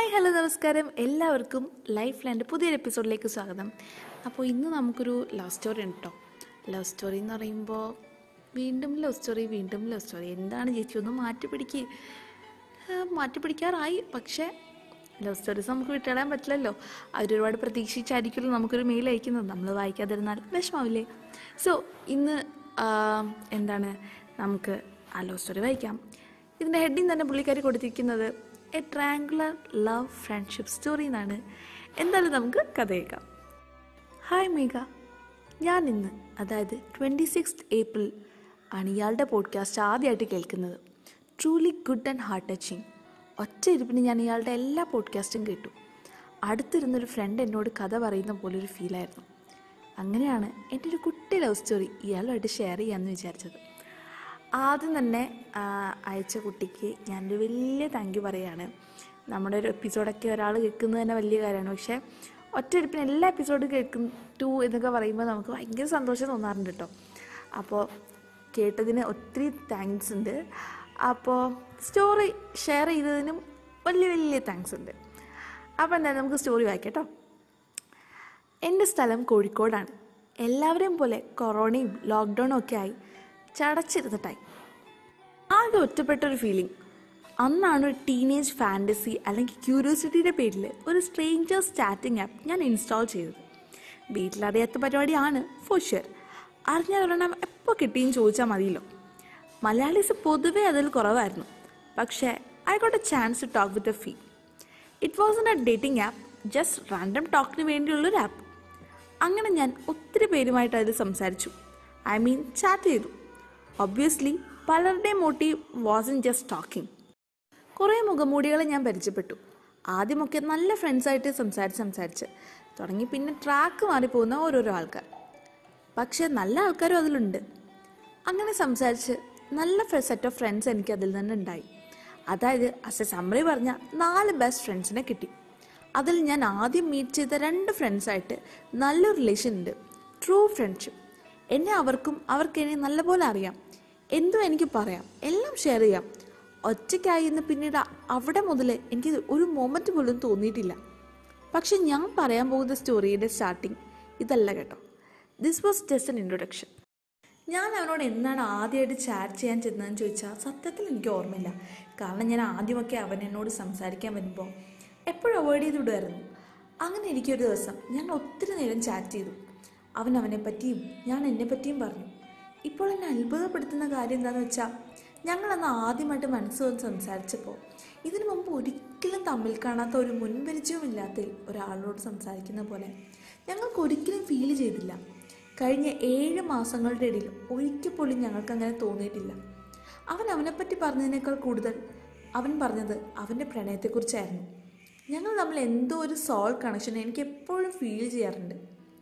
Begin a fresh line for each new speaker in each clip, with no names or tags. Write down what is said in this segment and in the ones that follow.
hello നമസ്കാരം എല്ലാവർക്കും life land പുതിയൊരു എപ്പിസോഡിലേക്ക് സ്വാഗതം അപ്പോൾ ഇന്ന് നമുക്കൊരു ലവ് സ്റ്റോറി ഉണ്ട് കേട്ടോ ലവ് സ്റ്റോറി എന്ന് പറയുമ്പോൾ വീണ്ടും ലവ് സ്റ്റോറി വീണ്ടും ലവ് സ്റ്റോറി എന്താണ് ചേച്ചി ഒന്ന് മാറ്റി പിടിക്ക് ആ, മാറ്റി പിടിക്കാറായി പക്ഷേ ലവ് സ്റ്റോറീസ് നമുക്ക് വിട്ടുകളയാൻ പറ്റില്ലല്ലോ അവരൊരുപാട് പ്രതീക്ഷിച്ചായിരിക്കുമല്ലോ നമുക്കൊരു മെയിൽ അയക്കുന്നത് നമ്മൾ വായിക്കാതിരുന്നാൽ വിഷമാവില്ലേ സോ ഇന്ന് ആ, എന്താണ് നമുക്ക് ആ ലവ് സ്റ്റോറി വായിക്കാം ഇതിൻ്റെ ഹെഡിങ് തന്നെ പുള്ളിക്കാരി കൊടുത്തിരിക്കുന്നത് a triangular love friendship story എന്നാണ് എന്തായാലും നമുക്ക് കഥ കേൾക്കാം ഹായ് മേഘ ഞാൻ ഇന്ന് അതായത് ട്വൻറ്റി സിക്സ് ഏപ്രിൽ ആണ് ഇയാളുടെ പോഡ്കാസ്റ്റ് ആദ്യമായിട്ട് കേൾക്കുന്നത് truly good and heart touching ഒറ്റ ഇരിപ്പിന് ഞാൻ ഇയാളുടെ എല്ലാ പോഡ്കാസ്റ്റും കേട്ടു അടുത്തിരുന്നൊരു ഫ്രണ്ട് എന്നോട് കഥ പറയുന്ന പോലെ ഒരു ഫീലായിരുന്നു അങ്ങനെയാണ് എൻ്റെ ഒരു കുട്ടി ലവ് സ്റ്റോറി ഇയാളുമായിട്ട് ഷെയർ ചെയ്യാമെന്ന് വിചാരിച്ചത് ആദ്യം തന്നെ ആ, അയച്ച കുട്ടിക്ക് ഞാനൊരു വലിയ താങ്ക് യു പറയാണ് നമ്മുടെ ഒരു എപ്പിസോഡൊക്കെ ഒരാൾ കേൾക്കുന്നത് തന്നെ വലിയ കാര്യമാണ് പക്ഷേ ഒറ്റയെടുപ്പിന് എല്ലാ എപ്പിസോഡും കേൾക്കും ടു എന്നൊക്കെ പറയുമ്പോൾ നമുക്ക് ഭയങ്കര സന്തോഷം തോന്നാറുണ്ട് കേട്ടോ അപ്പോൾ കേട്ടതിന് ഒത്തിരി താങ്ക്സ് ഉണ്ട് അപ്പോൾ സ്റ്റോറി ഷെയർ ചെയ്തതിനും വലിയ വലിയ താങ്ക്സ് ഉണ്ട് അപ്പോൾ എന്തായാലും നമുക്ക് സ്റ്റോറി വായിക്കാം കേട്ടോ എൻ്റെ സ്ഥലം കോഴിക്കോടാണ് എല്ലാവരെയും പോലെ കൊറോണയും ലോക്ക്ഡൗണും ഒക്കെ ആയി ചടച്ചിരുന്നിട്ടായി ആകെ ഒറ്റപ്പെട്ട ഒരു ഫീലിംഗ് അന്നാണ് ഒരു ടീനേജ് ഫാൻറ്റസി അല്ലെങ്കിൽ ക്യൂരിയോസിറ്റിയുടെ പേരിൽ ഒരു സ്ട്രേഞ്ചേഴ്സ് ചാറ്റിംഗ് ആപ്പ് ഞാൻ ഇൻസ്റ്റാൾ ചെയ്തത് വീട്ടിലറിയാത്ത പരിപാടിയാണ് ഫോർ ഷുവർ അറിഞ്ഞാൽ ഒരെണ്ണം എപ്പോൾ കിട്ടിയും ചോദിച്ചാൽ മതിയല്ലോ മലയാളീസ് പൊതുവേ അതിൽ കുറവായിരുന്നു പക്ഷേ I got a chance to talk with a few it was a dating app just random ടോക്കിന് വേണ്ടിയുള്ളൊരു ആപ്പ് അങ്ങനെ ഞാൻ ഒത്തിരി പേരുമായിട്ട് അതിൽ സംസാരിച്ചു ഐ മീൻ ചാറ്റ് ചെയ്തു ഒബ്വിയസ്ലി പലരുടെയും മോട്ടീവ് വാസൻ ജസ്റ്റ് ടോക്കിംഗ് കുറേ മുഖമൂടികളെ ഞാൻ പരിചയപ്പെട്ടു ആദ്യമൊക്കെ നല്ല ഫ്രണ്ട്സായിട്ട് സംസാരിച്ച് സംസാരിച്ച് തുടങ്ങി പിന്നെ ട്രാക്ക് മാറിപ്പോകുന്ന ഓരോരോ ആൾക്കാർ പക്ഷേ നല്ല ആൾക്കാരും അതിലുണ്ട് അങ്ങനെ സംസാരിച്ച് നല്ല സെറ്റ് ഓഫ് ഫ്രണ്ട്സ് എനിക്ക് അതിൽ നിന്ന് ഉണ്ടായി അതായത് അസ് എ സമ്മറി പറഞ്ഞ നാല് ബെസ്റ്റ് ഫ്രണ്ട്സിനെ കിട്ടി അതിൽ ഞാൻ ആദ്യം മീറ്റ് ചെയ്ത രണ്ട് ഫ്രണ്ട്സായിട്ട് നല്ലൊരു റിലേഷൻ ഉണ്ട് ട്രൂ ഫ്രണ്ട്ഷിപ്പ് എന്നെ അവർക്കും അവർക്ക് എന്നെ നല്ലപോലെ അറിയാം എന്തും എനിക്ക് പറയാം എല്ലാം ഷെയർ ചെയ്യാം ഒറ്റയ്ക്കായി എന്ന് പിന്നീട് അവിടെ മുതൽ എനിക്ക് ഒരു മൊമെന്റ് പോലും തോന്നിയിട്ടില്ല പക്ഷെ ഞാൻ പറയാൻ പോകുന്ന സ്റ്റോറിയുടെ സ്റ്റാർട്ടിങ് ഇതല്ല കേട്ടോ this was just an introduction ഞാൻ അവനോട് എന്താണ് ആദ്യമായിട്ട് ചാറ്റ് ചെയ്യാൻ ചെന്നതെന്ന് ചോദിച്ചാൽ സത്യത്തിൽ എനിക്ക് ഓർമ്മയില്ല കാരണം ഞാൻ ആദ്യമൊക്കെ അവൻ എന്നോട് സംസാരിക്കാൻ വരുമ്പോൾ എപ്പോഴും അവോയ്ഡ് ചെയ്ത് വിടുമായിരുന്നു അങ്ങനെ എനിക്കൊരു ദിവസം ഞങ്ങൾ ഒത്തിരി നേരം ചാറ്റ് ചെയ്തു അവൻ അവനെ പറ്റിയും ഞാൻ എന്നെ പറ്റിയും പറഞ്ഞു ഇപ്പോൾ എന്നെ അത്ഭുതപ്പെടുത്തുന്ന കാര്യം എന്താണെന്ന് വെച്ചാൽ ഞങ്ങൾ അന്ന് ആദ്യമായിട്ട് മനസ്സ് വന്ന് സംസാരിച്ചപ്പോൾ ഇതിനു മുമ്പ് ഒരിക്കലും തമ്മിൽ കാണാത്ത ഒരു മുൻപരിചയമില്ലാത്ത ഒരാളോട് സംസാരിക്കുന്ന പോലെ ഞങ്ങൾക്ക് ഒരിക്കലും ഫീൽ ചെയ്തില്ല കഴിഞ്ഞ ഏഴ് മാസങ്ങളുടെ ഇടയിൽ ഒരിക്കൽ പോലും ഞങ്ങൾക്ക് അങ്ങനെ തോന്നിയിട്ടില്ല അവൻ അവനെപ്പറ്റി പറഞ്ഞതിനേക്കാൾ കൂടുതൽ അവൻ പറഞ്ഞത് അവൻ്റെ പ്രണയത്തെക്കുറിച്ചായിരുന്നു ഞങ്ങൾ തമ്മിൽ എന്തോ ഒരു സോൾ കണക്ഷൻ എനിക്ക് എപ്പോഴും ഫീൽ ചെയ്യാറുണ്ട്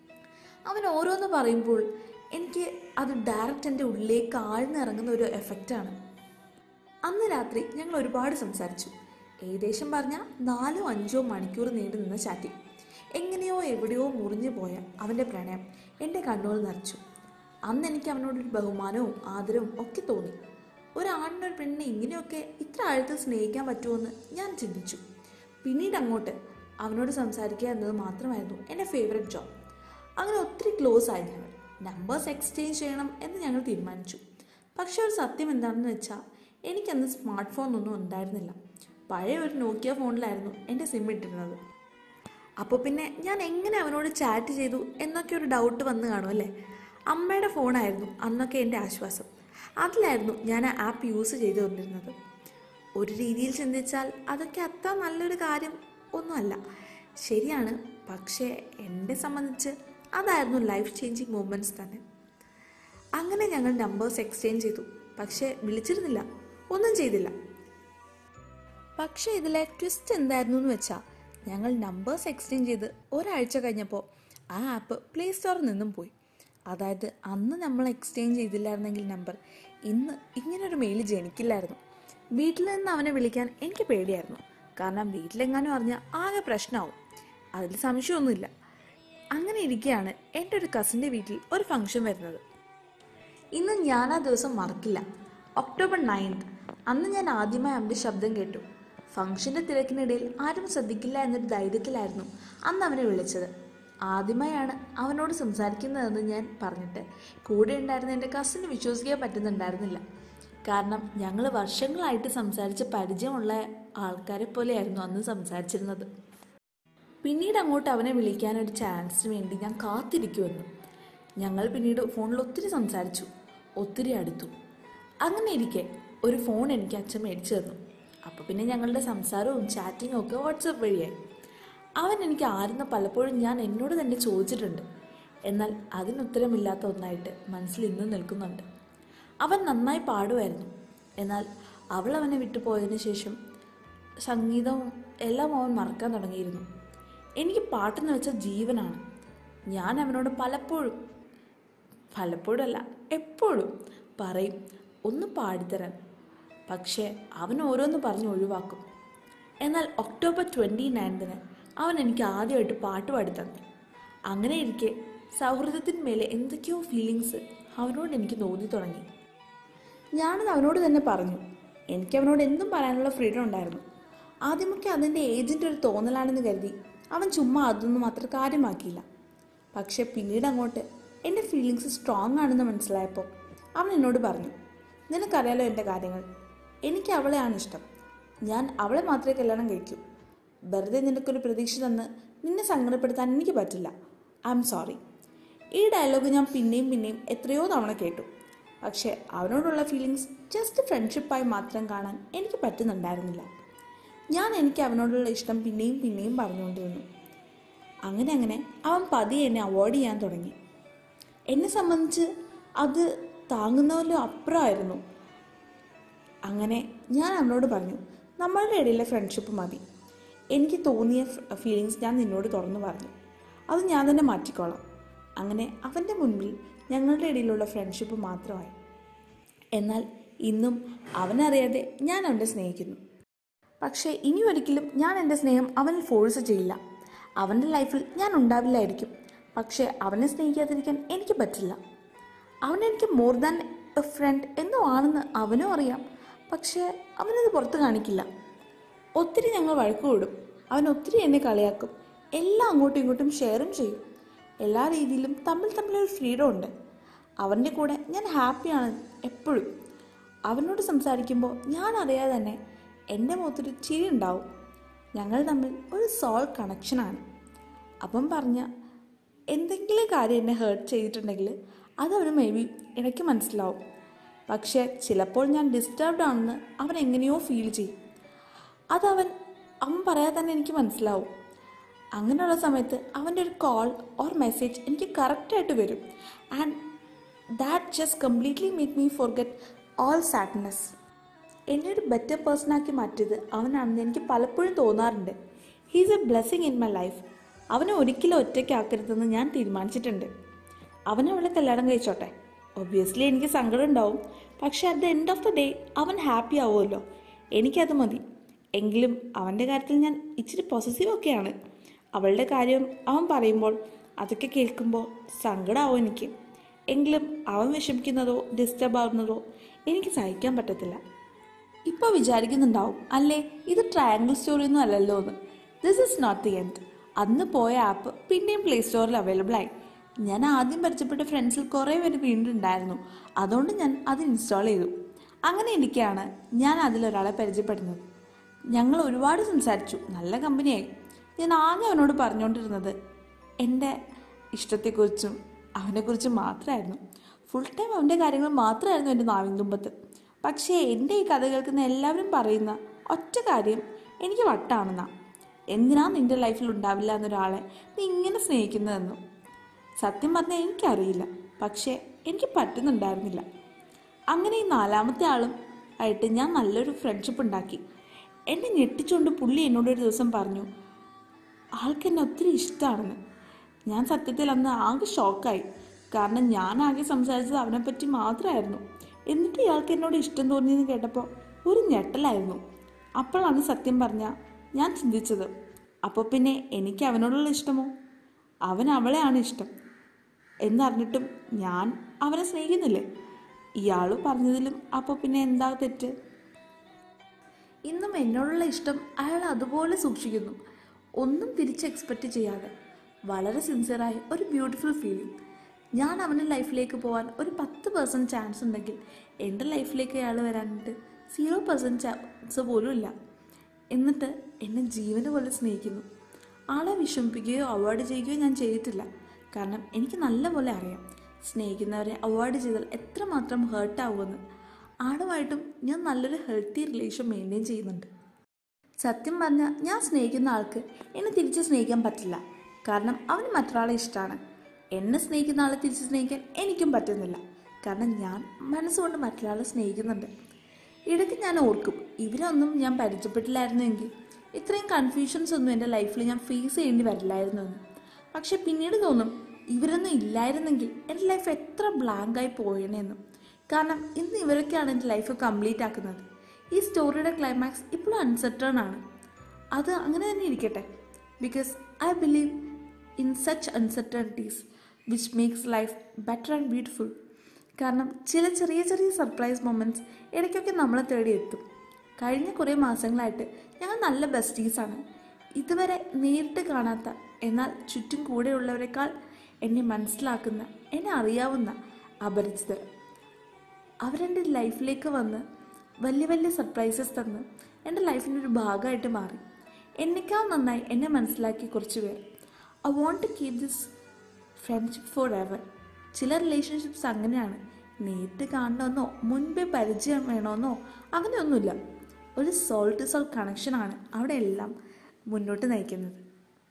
അവൻ ഓരോന്ന് പറയുമ്പോൾ എനിക്ക് അത് ഡയറക്റ്റ് എൻ്റെ ഉള്ളിലേക്ക് ആഴ്ന്നിറങ്ങുന്ന ഒരു എഫക്റ്റാണ് അന്ന് രാത്രി ഞങ്ങൾ ഒരുപാട് സംസാരിച്ചു ഏകദേശം പറഞ്ഞാൽ നാലോ അഞ്ചോ മണിക്കൂർ നീണ്ടു നിന്ന ചാറ്റി എങ്ങനെയോ എവിടെയോ മുറിഞ്ഞു പോയ അവൻ്റെ പ്രണയം എൻ്റെ കണ്ണുകൾ നിറച്ചു അന്ന് എനിക്ക് അവനോടൊരു ബഹുമാനവും ആദരവും ഒക്കെ തോന്നി ഒരാണിനൊരു പെണ്ണിനെ ഇങ്ങനെയൊക്കെ ഇത്ര ആഴത്തിൽ സ്നേഹിക്കാൻ പറ്റുമെന്ന് ഞാൻ ചിന്തിച്ചു പിന്നീട് അങ്ങോട്ട് അവനോട് സംസാരിക്കുക എന്നത് മാത്രമായിരുന്നു എൻ്റെ ഫേവററ്റ് ജോബ് അങ്ങനെ ഒത്തിരി ക്ലോസ് ആയി ഞങ്ങൾ നമ്പേഴ്സ് എക്സ്ചേഞ്ച് ചെയ്യണം എന്ന് ഞങ്ങൾ തീരുമാനിച്ചു പക്ഷെ ഒരു സത്യം എന്താണെന്ന് വെച്ചാൽ എനിക്കന്ന് സ്മാർട്ട് ഫോൺ ഒന്നും ഉണ്ടായിരുന്നില്ല പഴയ ഒരു നോക്കിയ ഫോണിലായിരുന്നു എൻ്റെ സിം ഇട്ടിരുന്നത് അപ്പോൾ പിന്നെ ഞാൻ എങ്ങനെ അവനോട് ചാറ്റ് ചെയ്തു എന്നൊക്കെ ഒരു ഡൗട്ട് വന്ന് കാണും അല്ലേ അമ്മയുടെ ഫോണായിരുന്നു അന്നൊക്കെ എൻ്റെ ആശ്വാസം അതിലായിരുന്നു ഞാൻ ആ ആപ്പ് യൂസ് ചെയ്തുകൊണ്ടിരുന്നത് ഒരു രീതിയിൽ ചിന്തിച്ചാൽ അതൊക്കെ അത്ര നല്ലൊരു കാര്യം ഒന്നുമല്ല ശരിയാണ് പക്ഷേ എന്നെ സംബന്ധിച്ച് അതായിരുന്നു ലൈഫ് ചേഞ്ചിങ് മൂമെൻറ്റ്സ് തന്നെ അങ്ങനെ ഞങ്ങൾ നമ്പേഴ്സ് എക്സ്ചേഞ്ച് ചെയ്തു പക്ഷേ വിളിച്ചിരുന്നില്ല ഒന്നും ചെയ്തില്ല പക്ഷേ ഇതിലെ ട്വിസ്റ്റ് എന്തായിരുന്നു എന്ന് വെച്ചാൽ ഞങ്ങൾ നമ്പേഴ്സ് എക്സ്ചേഞ്ച് ചെയ്ത് ഒരാഴ്ച കഴിഞ്ഞപ്പോൾ ആ ആപ്പ് പ്ലേ സ്റ്റോറിൽ നിന്നും പോയി അതായത് അന്ന് നമ്മൾ എക്സ്ചേഞ്ച് ചെയ്തില്ലായിരുന്നെങ്കിൽ നമ്പർ ഇന്ന് ഇങ്ങനൊരു മെയിൽ ജനിക്കില്ലായിരുന്നു വീട്ടിൽ നിന്ന് അവനെ വിളിക്കാൻ എനിക്ക് പേടിയായിരുന്നു കാരണം വീട്ടിലെങ്ങാനും അറിഞ്ഞാൽ ആകെ പ്രശ്നമാവും അതിൽ സംശയമൊന്നുമില്ല അങ്ങനെ ഇരിക്കുകയാണ് എൻ്റെ ഒരു കസിൻ്റെ വീട്ടിൽ ഒരു ഫംഗ്ഷൻ വരുന്നത് ഇന്ന് ഞാൻ ആ ദിവസം മറക്കില്ല ഒക്ടോബർ നയൻത് അന്ന് ഞാൻ ആദ്യമായി അവൻ്റെ ശബ്ദം കേട്ടു ഫംഗ്ഷന്റെ തിരക്കിനിടയിൽ ആരും ശ്രദ്ധിക്കില്ല എന്നൊരു ധൈര്യത്തിലായിരുന്നു അന്ന് അവനെ വിളിച്ചത് ആദ്യമായാണ് അവനോട് സംസാരിക്കുന്നതെന്ന് ഞാൻ പറഞ്ഞിട്ട് കൂടെ ഉണ്ടായിരുന്ന എൻ്റെ കസിന് വിശ്വസിക്കാൻ പറ്റുന്നുണ്ടായിരുന്നില്ല കാരണം ഞങ്ങൾ വർഷങ്ങളായിട്ട് സംസാരിച്ച് പരിചയമുള്ള ആൾക്കാരെ പോലെയായിരുന്നു അന്ന് സംസാരിച്ചിരുന്നത് പിന്നീട് അങ്ങോട്ട് അവനെ വിളിക്കാൻ ഒരു ചാൻസിന് വേണ്ടി ഞാൻ കാത്തിരിക്കുമായിരുന്നു ഞങ്ങൾ പിന്നീട് ഫോണിൽ ഒത്തിരി സംസാരിച്ചു ഒത്തിരി അടുത്തു അങ്ങനെ ഇരിക്കെ ഒരു ഫോൺ എനിക്ക് അച്ഛൻ മേടിച്ചു തന്നു അപ്പോൾ പിന്നെ ഞങ്ങളുടെ സംസാരവും ചാറ്റിങ്ങും ഒക്കെ വാട്സപ്പ് വഴിയായി അവൻ എനിക്ക് ആരെന്ന് പലപ്പോഴും ഞാൻ എന്നോട് തന്നെ ചോദിച്ചിട്ടുണ്ട് എന്നാൽ അതിനുത്തരമില്ലാത്ത ഒന്നായിട്ട് മനസ്സിൽ ഇന്നും നിൽക്കുന്നുണ്ട് അവൻ നന്നായി പാടുമായിരുന്നു എന്നാൽ അവൾ അവനെ വിട്ടുപോയതിനു ശേഷം സംഗീതവും എല്ലാം അവൻ മറക്കാൻ തുടങ്ങിയിരുന്നു എനിക്ക് പാട്ടെന്ന് വെച്ചാൽ ജീവനാണ് ഞാൻ അവനോട് പലപ്പോഴും പലപ്പോഴല്ല എപ്പോഴും പറയും ഒന്ന് പാടിത്തരാൻ പക്ഷേ അവൻ ഓരോന്ന് പറഞ്ഞ് ഒഴിവാക്കും എന്നാൽ ഒക്ടോബർ ട്വൻറ്റി നയൻത്തിന് അവൻ എനിക്ക് ആദ്യമായിട്ട് പാട്ട് പാടിത്തന്നു അങ്ങനെ ഇരിക്കെ സൗഹൃദത്തിന്മേലെ എന്തൊക്കെയോ ഫീലിങ്സ് അവനോട് എനിക്ക് തോന്നി തുടങ്ങി ഞാനത് അവനോട് തന്നെ പറഞ്ഞു എനിക്ക് അവനോട് എന്തും പറയാനുള്ള ഫ്രീഡം ഉണ്ടായിരുന്നു ആദ്യമൊക്കെ അതിൻ്റെ ഏജൻ്റ് ഒരു തോന്നലാണെന്ന് കരുതി അവൻ ചുമ്മാ അതൊന്നും അത്ര കാര്യമാക്കിയില്ല പക്ഷെ പിന്നീട് അങ്ങോട്ട് എൻ്റെ ഫീലിങ്സ് സ്ട്രോങ് ആണെന്ന് മനസ്സിലായപ്പോൾ അവൻ എന്നോട് പറഞ്ഞു നിനക്കറിയാലോ എൻ്റെ കാര്യങ്ങൾ എനിക്ക് അവളെയാണ് ഇഷ്ടം ഞാൻ അവളെ മാത്രമേ കല്യാണം കഴിക്കൂ വെറുതെ നിനക്കൊരു പ്രതീക്ഷ തന്ന് നിന്നെ സങ്കടപ്പെടുത്താൻ എനിക്ക് പറ്റില്ല ഐ എം സോറി ഈ ഡയലോഗ് ഞാൻ പിന്നെയും പിന്നെയും എത്രയോ തവണ കേട്ടു പക്ഷേ അവനോടുള്ള ഫീലിങ്സ് ജസ്റ്റ് ഫ്രണ്ട്ഷിപ്പായി മാത്രം കാണാൻ എനിക്ക് പറ്റുന്നുണ്ടായിരുന്നില്ല ഞാൻ എനിക്ക് അവനോടുള്ള ഇഷ്ടം പിന്നെയും പിന്നെയും പറഞ്ഞുകൊണ്ടിരുന്നു അങ്ങനെ അങ്ങനെ അവൻ പതിയെ എന്നെ അവോയ്ഡ് ചെയ്യാൻ തുടങ്ങി എന്നെ സംബന്ധിച്ച് അത് താങ്ങുന്നതിലും അപ്പുറമായിരുന്നു അങ്ങനെ ഞാൻ അവനോട് പറഞ്ഞു നമ്മളുടെ ഇടയിലെ ഫ്രണ്ട്ഷിപ്പ് മതി എനിക്ക് തോന്നിയ ഫീലിങ്സ് ഞാൻ നിന്നോട് തുറന്നു പറഞ്ഞു അത് ഞാൻ തന്നെ മാറ്റിക്കോളാം അങ്ങനെ അവൻ്റെ മുൻപിൽ ഞങ്ങളുടെ ഇടയിലുള്ള ഫ്രണ്ട്ഷിപ്പ് മാത്രമായി എന്നാൽ ഇന്നും അവനറിയാതെ ഞാൻ അവനെ സ്നേഹിക്കുന്നു പക്ഷേ ഇനി ഒരിക്കലും ഞാൻ എൻ്റെ സ്നേഹം അവനിൽ ഫോഴ്സ് ചെയ്യില്ല അവൻ്റെ ലൈഫിൽ ഞാൻ ഉണ്ടാവില്ലായിരിക്കും പക്ഷേ അവനെ സ്നേഹിക്കാതിരിക്കാൻ എനിക്ക് പറ്റില്ല അവൻ എനിക്ക് മോർ ദാൻ എ ഫ്രണ്ട് എന്തോ ആണെന്ന് അവനും അറിയാം പക്ഷേ അവനത് പുറത്ത് കാണിക്കില്ല ഒത്തിരി ഞങ്ങൾ വഴക്ക് കൂടും അവൻ ഒത്തിരി എന്നെ കളിയാക്കും എല്ലാം അങ്ങോട്ടും ഇങ്ങോട്ടും ഷെയറും ചെയ്യും എല്ലാ രീതിയിലും തമ്മിൽ തമ്മിലൊരു ഫ്രീഡം ഉണ്ട് അവൻ്റെ കൂടെ ഞാൻ ഹാപ്പിയാണ് എപ്പോഴും അവനോട് സംസാരിക്കുമ്പോൾ ഞാൻ അറിയാതെ തന്നെ എൻ്റെ മുഖത്തൊരു ചിരി ഉണ്ടാവും ഞങ്ങൾ തമ്മിൽ ഒരു സോൾ കണക്ഷനാണ് അപ്പം പറഞ്ഞ എന്തെങ്കിലും കാര്യം എന്നെ ഹേർട്ട് ചെയ്തിട്ടുണ്ടെങ്കിൽ അത് അവന് മേ ബി ഇടയ്ക്ക് മനസ്സിലാവും പക്ഷേ ചിലപ്പോൾ ഞാൻ ഡിസ്റ്റർബ്ഡ് ആണെന്ന് അവൻ എങ്ങനെയോ ഫീൽ ചെയ്യും അതവൻ അവൻ പറയാതെ തന്നെ എനിക്ക് മനസ്സിലാവും അങ്ങനെയുള്ള സമയത്ത് അവൻ്റെ ഒരു കോൾ ഓർ മെസ്സേജ് എനിക്ക് കറക്റ്റായിട്ട് വരും and that just completely make me forget all sadness എന്നെ ഒരു ബെറ്റർ പേഴ്സണാക്കി മാറ്റിയത് അവനാണെന്ന് എനിക്ക് പലപ്പോഴും തോന്നാറുണ്ട് he's a blessing in my life അവനെ ഒരിക്കലും ഒറ്റയ്ക്കാക്കരുതെന്ന് ഞാൻ തീരുമാനിച്ചിട്ടുണ്ട് അവൻ അവളെ കല്യാണം കഴിച്ചോട്ടെ ഒബ്വിയസ്ലി എനിക്ക് സങ്കടം ഉണ്ടാവും പക്ഷെ at the end of the day അവൻ ഹാപ്പി ആവുമല്ലോ എനിക്കത് മതി എങ്കിലും അവൻ്റെ കാര്യത്തിൽ ഞാൻ ഇച്ചിരി പോസസീവ് ഒക്കെയാണ് അവളുടെ കാര്യം അവൻ പറയുമ്പോൾ അതൊക്കെ കേൾക്കുമ്പോൾ സങ്കടമാവും എനിക്ക് എങ്കിലും അവൻ വിഷമിക്കുന്നതോ ഡിസ്റ്റർബ് ആവുന്നതോ എനിക്ക് സഹിക്കാൻ പറ്റത്തില്ല ഇപ്പോൾ വിചാരിക്കുന്നുണ്ടാവും അല്ലേ ഇത് ട്രയാങ്കിൾ സ്റ്റോറി ഒന്നും അല്ലല്ലോ എന്ന് this is not the end അന്ന് പോയ ആപ്പ് പിന്നെയും പ്ലേ സ്റ്റോറിൽ അവൈലബിൾ ആയി ഞാൻ ആദ്യം പരിചയപ്പെട്ട ഫ്രണ്ട്സിൽ കുറേ പേര് വീണ്ടും ഉണ്ടായിരുന്നു അതുകൊണ്ട് ഞാൻ അത് ഇൻസ്റ്റാൾ ചെയ്തു അങ്ങനെ ഇരിക്കെയാണ് ഞാൻ അതിലൊരാളെ പരിചയപ്പെടുന്നത് ഞങ്ങൾ ഒരുപാട് സംസാരിച്ചു നല്ല കമ്പനിയായി ഞാൻ ആകെ അവനോട് പറഞ്ഞുകൊണ്ടിരുന്നത് എൻ്റെ ഇഷ്ടത്തെക്കുറിച്ചും അവനെക്കുറിച്ചും മാത്രമായിരുന്നു ഫുൾ ടൈം അവൻ്റെ കാര്യങ്ങൾ മാത്രമായിരുന്നു എൻ്റെ നാവിൻ തുമ്പത്ത് പക്ഷേ എൻ്റെ ഈ കഥ കേൾക്കുന്ന എല്ലാവരും പറയുന്ന ഒറ്റ കാര്യം എനിക്ക് വട്ടാണെന്നാ എന്തിനാ നിൻ്റെ ലൈഫിൽ ഉണ്ടാവില്ല എന്നൊരാളെ നീ ഇങ്ങനെ സ്നേഹിക്കുന്നതെന്നും സത്യം പറഞ്ഞാൽ എനിക്കറിയില്ല പക്ഷേ എനിക്ക് പറ്റുന്നുണ്ടായിരുന്നില്ല അങ്ങനെ ഈ നാലാമത്തെ ആളും ആയിട്ട് ഞാൻ നല്ലൊരു ഫ്രണ്ട്ഷിപ്പ് ഉണ്ടാക്കി എന്നെ ഞെട്ടിച്ചുകൊണ്ട് പുള്ളി എന്നോട് ഒരു ദിവസം പറഞ്ഞു ആൾക്ക് എന്നെ ഒത്തിരി ഇഷ്ടമാണെന്ന് ഞാൻ സത്യത്തിൽ അന്ന് ആകെ ഷോക്കായി കാരണം ഞാൻ ആകെ സംസാരിച്ചത് അവനെപ്പറ്റി മാത്രമായിരുന്നു എന്നിട്ട് ഇയാൾക്ക് എന്നോട് ഇഷ്ടം തോന്നിയെന്ന് കേട്ടപ്പോൾ ഒരു ഞെട്ടലായിരുന്നു അപ്പോഴാണ് സത്യം പറഞ്ഞ ഞാൻ ചിന്തിച്ചത് അപ്പോൾ പിന്നെ എനിക്ക് അവനോടുള്ള ഇഷ്ടമോ അവൻ അവളെയാണ് ഇഷ്ടം എന്നറിഞ്ഞിട്ടും ഞാൻ അവനെ സ്നേഹിക്കുന്നില്ലേ ഇയാൾ പറഞ്ഞതിലും അപ്പോൾ പിന്നെ എന്താ തെറ്റ് ഇന്നും എന്നോടുള്ള ഇഷ്ടം അയാൾ അതുപോലെ സൂക്ഷിക്കുന്നു ഒന്നും തിരിച്ച് എക്സ്പെക്റ്റ് ചെയ്യാതെ വളരെ സിൻസിയറായി ഒരു ബ്യൂട്ടിഫുൾ ഫീലിംഗ് ഞാൻ അവൻ്റെ ലൈഫിലേക്ക് പോകാൻ ഒരു പത്ത് പെർസെൻറ്റ് ചാൻസ് ഉണ്ടെങ്കിൽ എൻ്റെ ലൈഫിലേക്ക് അയാൾ വരാനായിട്ട് സീറോ പെർസെൻറ്റ് ചാൻസ് പോലും ഇല്ല എന്നിട്ട് എന്നെ ജീവന് പോലെ സ്നേഹിക്കുന്നു ആളെ വിഷമിപ്പിക്കുകയോ അവോയ്ഡ് ചെയ്യുകയോ ഞാൻ ചെയ്തിട്ടില്ല കാരണം എനിക്ക് നല്ലപോലെ അറിയാം സ്നേഹിക്കുന്നവരെ അവോയ്ഡ് ചെയ്താൽ എത്രമാത്രം ഹേർട്ടാവുമെന്ന് ആളുമായിട്ടും ഞാൻ നല്ലൊരു ഹെൽത്തി റിലേഷൻ മെയിൻറ്റെയിൻ ചെയ്യുന്നുണ്ട് സത്യം പറഞ്ഞാൽ ഞാൻ സ്നേഹിക്കുന്ന ആൾക്ക് എന്നെ തിരിച്ച് സ്നേഹിക്കാൻ പറ്റില്ല കാരണം അവന് മറ്റൊരാളെ ഇഷ്ടമാണ് എന്നെ സ്നേഹിക്കുന്ന ആളെ തിരിച്ച് സ്നേഹിക്കാൻ എനിക്കും പറ്റുന്നില്ല കാരണം ഞാൻ മനസ്സുകൊണ്ട് മറ്റൊരാളെ സ്നേഹിക്കുന്നുണ്ട് ഇടയ്ക്ക് ഞാൻ ഓർക്കും ഇവരൊന്നും ഞാൻ പരിചയപ്പെട്ടില്ലായിരുന്നെങ്കിൽ ഇത്രയും കൺഫ്യൂഷൻസ് ഒന്നും എൻ്റെ ലൈഫിൽ ഞാൻ ഫേസ് ചെയ്യേണ്ടി വരില്ലായിരുന്നു എന്ന് പക്ഷെ പിന്നീട് തോന്നും ഇവരൊന്നും ഇല്ലായിരുന്നെങ്കിൽ എൻ്റെ ലൈഫ് എത്ര ബ്ലാങ്കായി പോയേനെന്നും കാരണം ഇന്ന് ഇവരൊക്കെയാണ് എൻ്റെ ലൈഫ് കംപ്ലീറ്റ് ആക്കുന്നത് ഈ സ്റ്റോറിയുടെ ക്ലൈമാക്സ് ഇപ്പോഴും അൺസർട്ടൺ ആണ് അത് അങ്ങനെ തന്നെ ഇരിക്കട്ടെ because I believe in such uncertainties which makes life better and beautiful കാരണം ചില ചെറിയ ചെറിയ സർപ്രൈസ് മൊമെൻറ്റ്സ് ഇടയ്ക്കൊക്കെ നമ്മളെ തേടി എത്തും കഴിഞ്ഞ കുറേ മാസങ്ങളായിട്ട് ഞങ്ങൾ നല്ല ബെസ്റ്റീസാണ് ഇതുവരെ നേരിട്ട് കാണാത്ത എന്നാൽ ചുറ്റും കൂടെയുള്ളവരെക്കാൾ എന്നെ മനസ്സിലാക്കുന്ന എന്നെ അറിയാവുന്ന അപരിചിതർ അവരെൻ്റെ ലൈഫിലേക്ക് വന്ന് വലിയ വലിയ സർപ്രൈസസ് തന്ന് എൻ്റെ ലൈഫിൻ്റെ ഒരു ഭാഗമായിട്ട് മാറി എന്നെക്കാൾ നന്നായി എന്നെ മനസ്സിലാക്കി കുറച്ച് പേർ I want to keep this friendship forever ചില റിലേഷൻഷിപ്സ് അങ്ങനെയാണ് നേരിട്ട് കാണണമെന്നോ മുൻപേ പരിചയം വേണമെന്നോ അങ്ങനെയൊന്നുമില്ല ഒരു സോൾ ടു സോൾ കണക്ഷനാണ് അവിടെ എല്ലാം മുന്നോട്ട് നയിക്കുന്നത്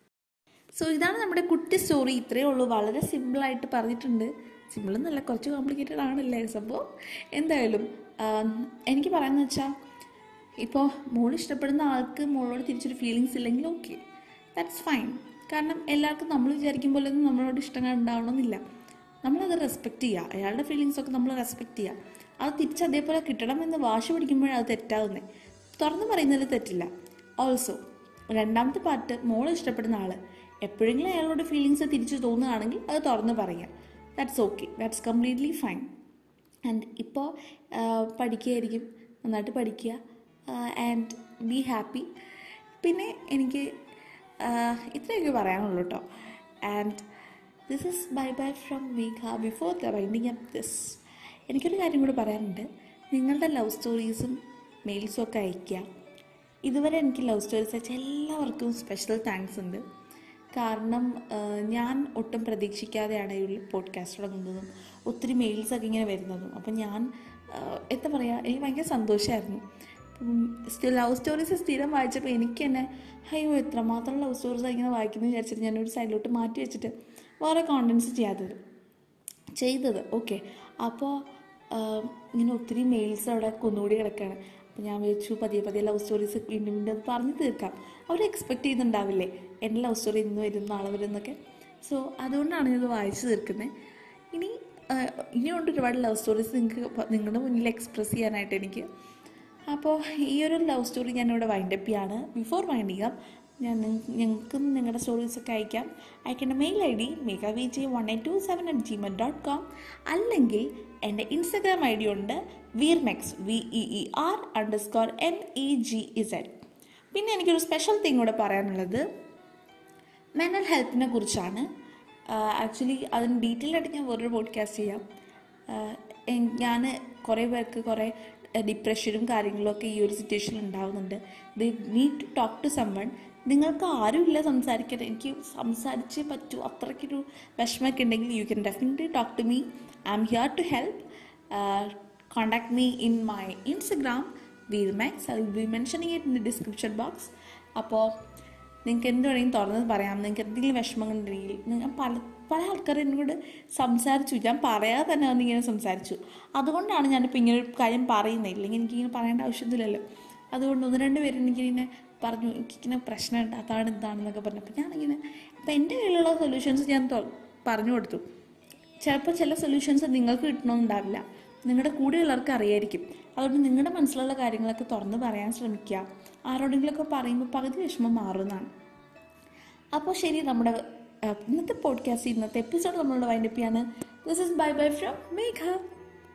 സോ ഇതാണ് നമ്മുടെ കുട്ടി സ്റ്റോറി ഇത്രയേ ഉള്ളൂ വളരെ സിമ്പിളായിട്ട് പറഞ്ഞിട്ടുണ്ട് സിമ്പിൾ എന്നല്ല കുറച്ച് കോംപ്ലിക്കേറ്റഡ് ആണല്ലേ സംഭവം എന്തായാലും ആം, എനിക്ക് പറയാമെന്ന് വെച്ചാൽ ഇപ്പോൾ മോൾ ഇഷ്ടപ്പെടുന്ന ആൾക്ക് മോളോട് തിരിച്ചൊരു ഫീലിങ്സ് ഇല്ലെങ്കിൽ ഓക്കെ ദാറ്റ്സ് ഫൈൻ കാരണം എല്ലാവർക്കും നമ്മൾ വിചാരിക്കും പോലെ ഒന്നും നമ്മളോട് ഇഷ്ടങ്ങൾ ഉണ്ടാവണമെന്നില്ല നമ്മളത് റെസ്പെക്റ്റ് ചെയ്യുക അയാളുടെ ഫീലിങ്സ് ഒക്കെ നമ്മൾ റെസ്പെക്റ്റ് ചെയ്യുക അത് തിരിച്ച് അതേപോലെ കിട്ടണമെന്ന് വാശി പിടിക്കുമ്പോഴാണ് അത് തെറ്റാവുന്നത് തുറന്നു പറയുന്നതിൽ തെറ്റില്ല ഓൾസോ രണ്ടാമത്തെ പാർട്ട് മോൾ ഇഷ്ടപ്പെടുന്ന ആൾ എപ്പോഴെങ്കിലും അയാളോട് ഫീലിങ്സ് തിരിച്ചു തോന്നുകയാണെങ്കിൽ അത് തുറന്ന് പറയുക that's okay that's completely fine and ഇപ്പോൾ പഠിക്കുകയായിരിക്കും നന്നായിട്ട് പഠിക്കുക ആൻഡ് ബി ഹാപ്പി പിന്നെ എനിക്ക് ആഹ്, ഇത്രയൊക്കെ പറയാനുള്ളൂ കേട്ടോ and this is bye bye from Megha before the winding up this എനിക്കൊരു കാര്യം കൂടി പറയാനുണ്ട് നിങ്ങളുടെ ലവ് സ്റ്റോറീസും മെയിൽസും ഒക്കെ അയയ്ക്കുക ഇതുവരെ എനിക്ക് ലവ് സ്റ്റോറീസ് അയച്ച എല്ലാവർക്കും സ്പെഷ്യൽ താങ്ക്സ് ഉണ്ട് കാരണം ആ, ഞാൻ ഒട്ടും പ്രതീക്ഷിക്കാതെയാണ് ഈ പോഡ്കാസ്റ്റ് തുടങ്ങുന്നതും ഒത്തിരി മെയിൽസൊക്കെ ഇങ്ങനെ വരുന്നതും അപ്പം ഞാൻ ആ, എന്താ പറയുക എനിക്ക് ഭയങ്കര സന്തോഷമായിരുന്നു ലവ് സ്റ്റോറീസ് സ്ഥിരം വായിച്ചപ്പോൾ എനിക്ക് തന്നെ അയ്യോ എത്രമാത്രം ലവ് സ്റ്റോറീസ് ഇങ്ങനെ വായിക്കുന്നു വിചാരിച്ചിട്ട് ഞാനൊരു സൈഡിലോട്ട് മാറ്റി വെച്ചിട്ട് വേറെ കോണ്ടൻസ് ചെയ്യാത്തത് ചെയ്തത് ഓക്കെ അപ്പോൾ ഇങ്ങനെ ഒത്തിരി മെയിൽസ് അവിടെ കുന്നുകൂടി കിടക്കുകയാണ് അപ്പോൾ ഞാൻ വിചാരിച്ചു പതിയെ പതിയെ ലവ് സ്റ്റോറീസ് വീണ്ടും വീണ്ടും അത് പറഞ്ഞു തീർക്കാം അവർ എക്സ്പെക്ട് ചെയ്യുന്നുണ്ടാവില്ലേ എൻ്റെ ലവ് സ്റ്റോറി ഇന്ന് വരും നാളെ വരും എന്നൊക്കെ സോ അതുകൊണ്ടാണ് ഞാനത് വായിച്ചു തീർക്കുന്നത് ഇനി ആ, ഇനിയുണ്ട് ഒരുപാട് ലവ് സ്റ്റോറീസ് നിങ്ങൾക്ക് നിങ്ങളുടെ മുന്നിൽ എക്സ്പ്രസ് ചെയ്യാനായിട്ട് എനിക്ക് അപ്പോൾ ഈ ഒരു ലവ് സ്റ്റോറി ഞാനിവിടെ വൈൻഡപ്പ് ചെയ്യാണ് ബിഫോർ വൈൻഡിങ് അപ്പ് ഞാൻ നിങ്ങ- ഞങ്ങൾക്കും നിങ്ങളുടെ സ്റ്റോറീസൊക്കെ അയക്കാം അയക്കേണ്ട mail I D mega V G one eight two seven at Gmail dot com അല്ലെങ്കിൽ എൻ്റെ ഇൻസ്റ്റഗ്രാം ഐ ഡി ഉണ്ട് വീർമെക്സ് V E E R underscore M E G Z പിന്നെ എനിക്കൊരു സ്പെഷ്യൽ തിങ് കൂടെ പറയാനുള്ളത് മെൻ്റൽ ഹെൽത്തിനെ കുറിച്ചാണ് ആക്ച്വലി അതിന് ഡീറ്റെയിൽ ആയിട്ട് ഞാൻ വേറൊരു പോഡ്കാസ്റ്റ് ചെയ്യാം ഞാൻ കുറേ പേർക്ക് കുറേ ഡിപ്രഷനും കാര്യങ്ങളൊക്കെ ഈ ഒരു സിറ്റുവേഷനിൽ ഉണ്ടാവുന്നുണ്ട് they need to talk to someone നിങ്ങൾക്ക് ആരുമില്ല സംസാരിക്കാൻ എനിക്ക് സംസാരിച്ചേ പറ്റൂ അത്രയ്ക്കൊരു വിഷമമൊക്കെ ഉണ്ടെങ്കിൽ you can definitely talk to me I'm here to help contact me in my Instagram വീർമാക്സ് I will be mentioning it in the description box അപ്പോൾ നിങ്ങൾക്ക് എന്ത് വേണമെങ്കിലും തുറന്നത് പറയാം നിങ്ങൾക്ക് എന്തെങ്കിലും വിഷമം ഉണ്ടെങ്കിൽ നിങ്ങൾ പല പല ആൾക്കാരും എന്നോട് സംസാരിച്ചു ഞാൻ പറയാതെ തന്നെ വന്നിങ്ങനെ സംസാരിച്ചു അതുകൊണ്ടാണ് ഞാനിപ്പോൾ ഇങ്ങനെ ഒരു കാര്യം പറയുന്നത് ഇല്ലെങ്കിൽ എനിക്കിങ്ങനെ പറയേണ്ട ആവശ്യമൊന്നുമില്ലല്ലോ അതുകൊണ്ട് ഒന്ന് രണ്ട് പേര് എനിക്കിങ്ങനെ പറഞ്ഞു എനിക്കിങ്ങനെ പ്രശ്നമുണ്ട് അതാണ് ഇതാണെന്നൊക്കെ പറഞ്ഞു അപ്പോൾ ഞാനിങ്ങനെ അപ്പോൾ എൻ്റെ കയ്യിലുള്ള സൊല്യൂഷൻസ് ഞാൻ തൊ- പറഞ്ഞു കൊടുത്തു ചിലപ്പോൾ ചില സൊല്യൂഷൻസ് നിങ്ങൾക്ക് കിട്ടണമെന്നുണ്ടാവില്ല നിങ്ങളുടെ കൂടെയുള്ളവർക്ക് അറിയായിരിക്കും അതുകൊണ്ട് നിങ്ങളുടെ മനസ്സിലുള്ള കാര്യങ്ങളൊക്കെ തുറന്ന് പറയാൻ ശ്രമിക്കുക ആരോടെങ്കിലുമൊക്കെ പറയുമ്പോൾ പകുതി വിഷമം മാറുന്നതാണ് അപ്പോൾ ശരി നമ്മുടെ അഹ്, ഇന്നത്തെ പോഡ്കാസ്റ്റ് ഇന്നത്തെ എപ്പിസോഡ് നമ്മളുടെ വൈൻഡപ്പ് ചെയ്യാണ് this is bye bye from Megha